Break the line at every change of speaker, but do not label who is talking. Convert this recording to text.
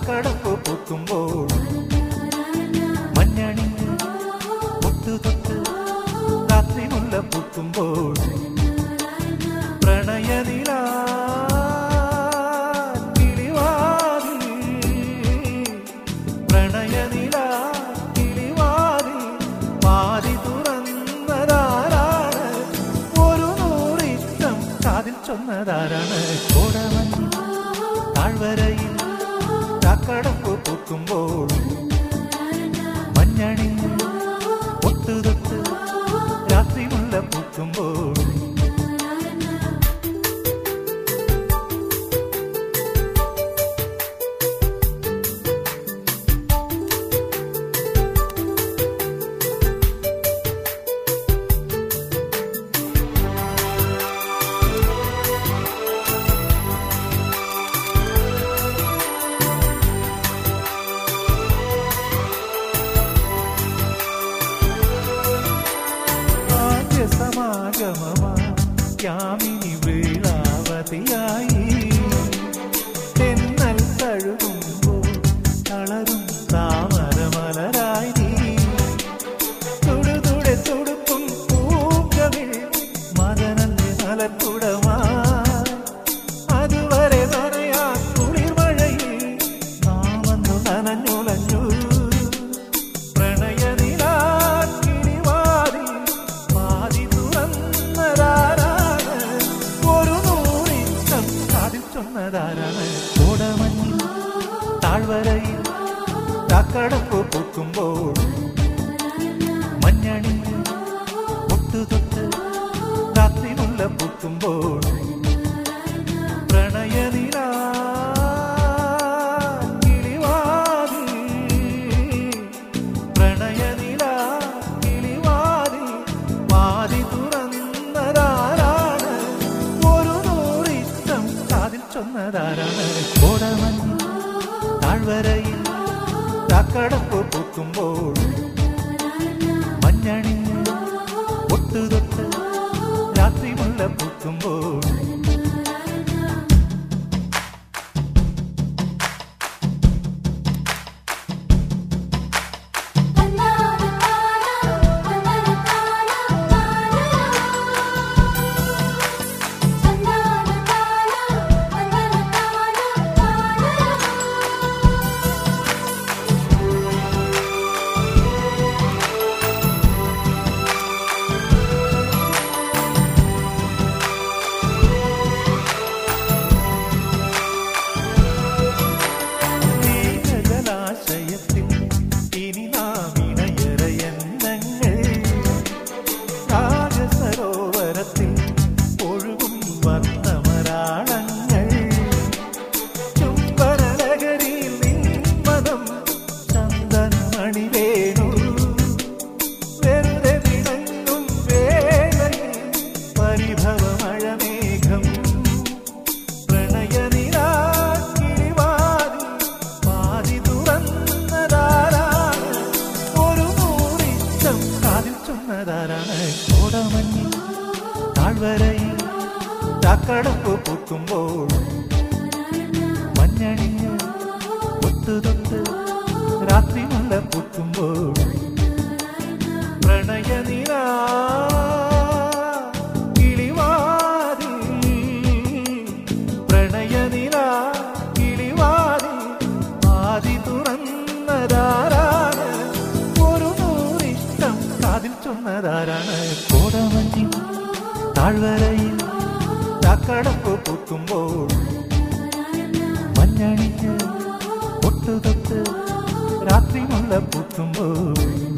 ചക്കടപ്പ് പൂക്കുമ്പോൾ മഞ്ഞണിഞ്ഞ് തൊട്ട് തൊട്ട് രാത്രി മുല്ല പൂക്കുമ്പോൾ പ്രണയനില കിളിവാതിൽ പ്രണയനില കിളിവാതിൽ പാതി തുറന്നതാരാണ് ഒരു നൂറിഷ്ടം കാതിൽ ചൊന്നതാരാണ് കോടമഞ്ഞ് താഴ്വരയിൽ ചക്കടപ്പ് പൂക്കുമ്പോൾ മഞ്ഞണിഞ്ഞ് ഒട്ടു തൊട്ട് രാത്രി മുല്ല പൂക്കുമ്പോൾ ആദ്യ സമാഗമമാ യാമിനി വേളാവതിയായി തെന്നൽ തഴുകുമ്പോൾ തളരും താമരമലരായി നീ തുടുതുടെ തുടുപ്പും പൂക്കവിൽ മദനന്റെ മലക്കുടമാ അതുവരെ നനയാ കുളിർമഴയിൽ നാം വന്നു നനഞ്ഞുലഞ്ഞു പ്രണയനിലാക്കിളിവാതിൽ പാതി തുറന്നതാരാണ് ഒരു നൂറിഷ്ടം കാതിൽ ചൊന്നതാരാണ് കോടമഞ്ഞിൽ താഴ്വരയിൽ ചക്കടപ്പ് പൂക്കുമ്പോൾ മഞ്ഞണിഞ്ഞ് ഒട്ടു തൊട്ട് രാത്രി മുല്ല പൂക്കുമ്പോൾ പ്രണയനില കിളിവാതിൽ പ്രണയനില കിളിവാതിൽ വാതി തുറന്നതാരാണ് ഒരു നൂറിഷ്ടം കാതിൽ ചൊന്നതാരാണ് കോടമഞ്ഞ് താഴ്വരയിൽ ചക്കടപ്പ് പൂക്കുമ്പോൾ മഞ്ഞണിഞ്ഞ് ഒട്ടു തൊട്ട് രാത്രി മുല്ല പൂക്കുമ്പോൾ ജലാശയത്തിൽ ഇനി നാം ഇണയറയന്നങ്ങൾ രാജസരോവരത്തിൽ ഒഴുകും വർണ്ണമരാളങ്ങൾ ചുംബനഗരിയിൽ നിന്മതം ചന്ദനമണി വേണു വെറുതെ വിളങ്ങും വേളയിൽ പരിഭവമഴമേഘം പ്രണയനിലാക്കിളിവാതിൽ പാതി തുറന്നതാരാണ് ഒരു നൂറിഷ്ടം കാതിൽ ചൊന്നതാരാണ് കോടമഞ്ഞിൽ താഴ്വരയിൽ ചക്കടപ്പ് പൂക്കുമ്പോൾ മഞ്ഞണിഞ്ഞ് ഒട്ടു തൊട്ട് രാത്രി മുല്ല പൂക്കുമ്പോൾ പ്രണയനില കിളിവാതിൽ പ്രണയനില കിളിവാതിൽ ആദി തുറന്നതാരാണ് ഒരു നൂറിഷ്ടം കാതിൽ ചൊന്നതാരാണ് കോടമഞ്ഞിൽ താഴ്വരയിൽ ചക്കടപ്പ് പൂക്കുമ്പോൾ മഞ്ഞണിഞ്ഞ് ഒട്ടു തൊട്ട് രാത്രി മുല്ല പൂക്കുമ്പോൾ